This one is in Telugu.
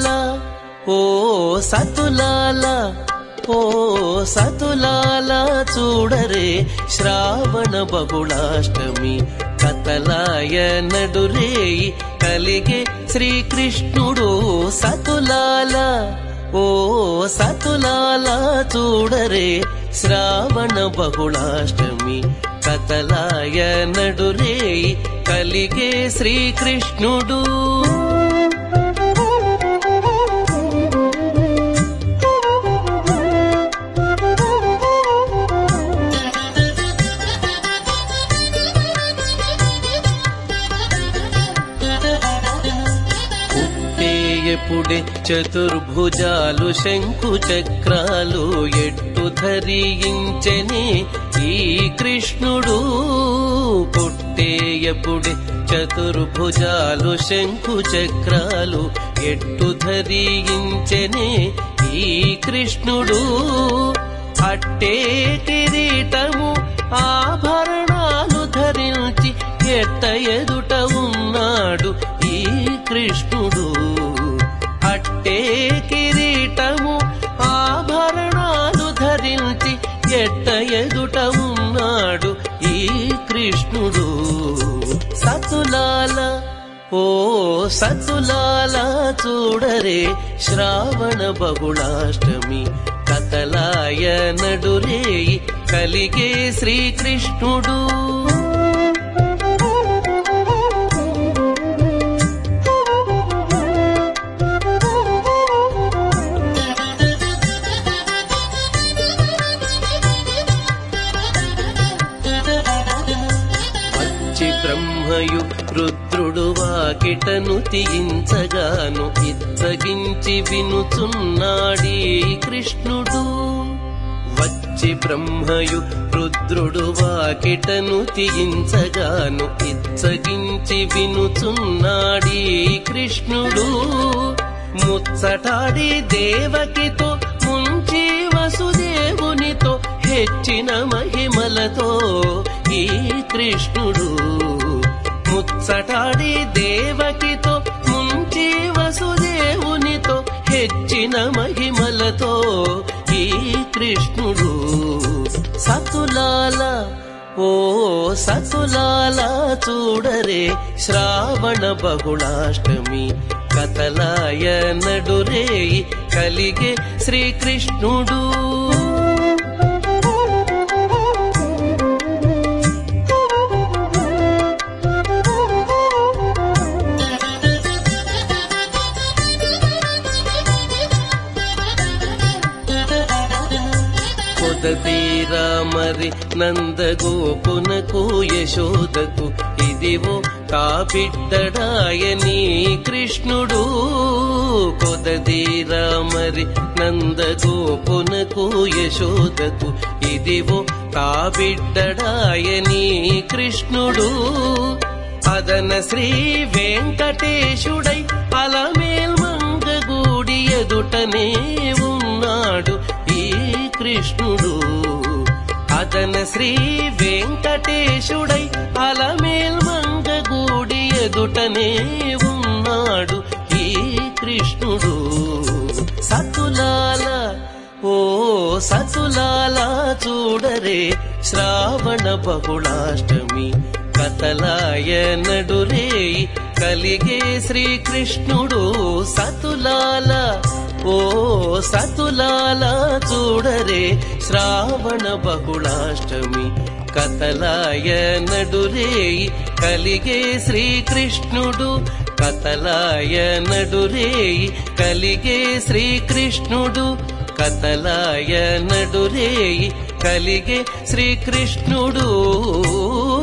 సతులాల ఓ సతులాల ఓ సతులాల చూడరే శ్రావణ బహుళాష్టమి కతలాయ నడురేయి కలిగే శ్రీకృష్ణుడు సతులాల ఓ సతులాల చూడరే శ్రావణ బహుళాష్టమి కతలాయ నడురేయి కలిగే శ్రీకృష్ణుడు పుట్టేయపుడే చతుర్భుజాలు శంకు చక్రాలు ఎట్టు ధరించని ఈ కృష్ణుడు పుట్టేయపుడే చతుర్భుజాలు శంకు చక్రాలు ఎట్టు ధరించని ఈ కృష్ణుడు అట్టే కిరీటము ఆభరణాలు ధరించి ఎట్ట ఎదుట ఉన్నాడు ఈ కృష్ణుడు అట్టే కిరీటము ఆభరణాలు ధరించి ఎట్ట ఎదుట ఉన్నాడు ఈ కృష్ణుడు సతులాల ఓ సతులాల చూడరే శ్రావణ బహుళాష్టమి కతలాయ నడురేయి కలిగే శ్రీకృష్ణుడు వచ్చి బ్రహ్మయు రుద్రుడు వాకిటను తీయించగాను ఇచ్చగించి వినుచున్నాడీ కృష్ణుడు వచ్చి బ్రహ్మయు రుద్రుడు వాకిటను తీయించగాను ఇచ్చగించి వినుచున్నాడీ కృష్ణుడు ముచ్చటాడి దేవకితో ముంచి వసుదేవునితో హెచ్చిన మహిమలతో ఈ కృష్ణుడు ముచ్చటాడి దేవకితో ముంచి వసుదేవునితో హెచ్చిన మహిమలతో ఈ కృష్ణుడు సతులాల ఓ సతులాల చూడరే శ్రావణ బహుళాష్టమి కతలాయ నడురేయి కలిగే శ్రీకృష్ణుడు పొదతీరా మరి నందగోపునకు యశోదకు ఇదివో కాపిడ్డడాయని కృష్ణుడు కొదదీరా మరి నందగోపునకు యశోదకు ఇదివో కాబిడ్డడాయని కృష్ణుడు అదన శ్రీ వెంకటేశుడై అలమేల్ మంగగూడి ఎదుటనే ఉన్నాడు ఈ కృష్ణుడు అతన శ్రీ వెంకటేశుడై అలమేల్ మంగగూడి ఎదుటనే ఉన్నాడు ఈ కృష్ణుడు సతులాల ఓ సతులాల చూడరే శ్రావణ బహుళాష్టమి కతలాయ నడురేయి కలిగే శ్రీకృష్ణుడు సతులాల ఓ సతులాల చూడరే శ్రావణ బహుళాష్టమి కతలాయ నడురేయి కలిగే శ్రీకృష్ణుడు కతలాయ నడురేయి కలిగే శ్రీకృష్ణుడు కతలాయ నడురేయి కలిగే శ్రీకృష్ణుడు